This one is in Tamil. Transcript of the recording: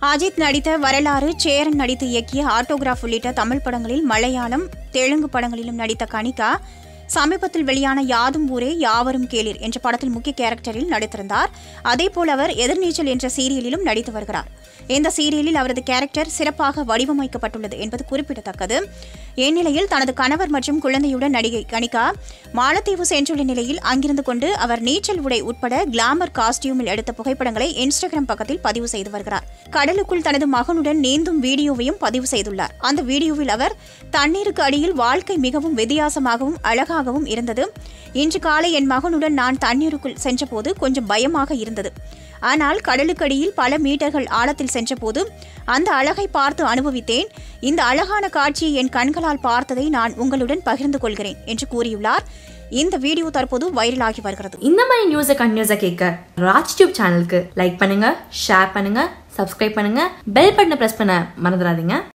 அஜித் நடித்த வரலாறு சேரன் நடித்து இயக்கிய ஆட்டோகிராஃப் உள்ளிட்ட தமிழ் படங்களில் மலையாளம் தெலுங்கு படங்களிலும் நடித்த கனிகா சமீபத்தில் வெளியான யாதும் ஊரே யாவரும் கேளீர் என்ற படத்தில் முக்கிய கேரக்டரில் நடித்திருந்தார் அதேபோல் அவர் எதிர்நீச்சல் என்ற சீரியலிலும் நடித்து வருகிறார் இந்த சீரியலில் அவரது கேரக்டர் சிறப்பாக வடிவமைக்கப்பட்டுள்ளது என்பது குறிப்பிடத்தக்கது இந்நிலையில் தனது கணவர் மற்றும் குழந்தையுடன் நடிகை கனிகா மாலத்தீவு சென்றுள்ள நிலையில் அங்கிருந்து கொண்டு அவர் நீச்சல் உடை உட்பட கிளாமர் காஸ்டியூமில் எடுத்த புகைப்படங்களை இன்ஸ்டாகிராம் பக்கத்தில் பதிவு செய்து வருகிறார் கடலுக்குள் தனது மகனுடன் நீந்தும் வீடியோவையும் பதிவு செய்துள்ளார் அந்த வீடியோவில் அவர் தண்ணீருக்கு அடியில் வாழ்க்கை மிகவும் வித்தியாசமாகவும் அழகாகவும் இருந்தது இன்று காலை என் மகனுடன் நான் தண்ணீருக்குள் சென்றபோது கொஞ்சம் பயமாக இருந்தது ஆனால் கடலுக்கடியில் பல மீட்டர்கள் ஆழத்தில் சென்றபோது அந்த அழகை பார்த்து அனுபவித்தேன் இந்த அழகான காட்சியை என் கண்களால் பார்த்ததை நான் உங்களுடன் பகிர்ந்து கொள்கிறேன் என்று கூறியுள்ளார் இந்த வீடியோ தற்போது வைரலாகி வருகிறது இந்த மாதிரி நியூஸை கண்டினியூஸாக கேட்க ராஜ் டியூப் சேனலுக்கு லைக் பண்ணுங்க ஷேர் பண்ணுங்க சப்ஸ்கிரைப் பண்ணுங்க பெல் பட்டனை ப்ரெஸ் பண்ண மறந்துடாதீங்க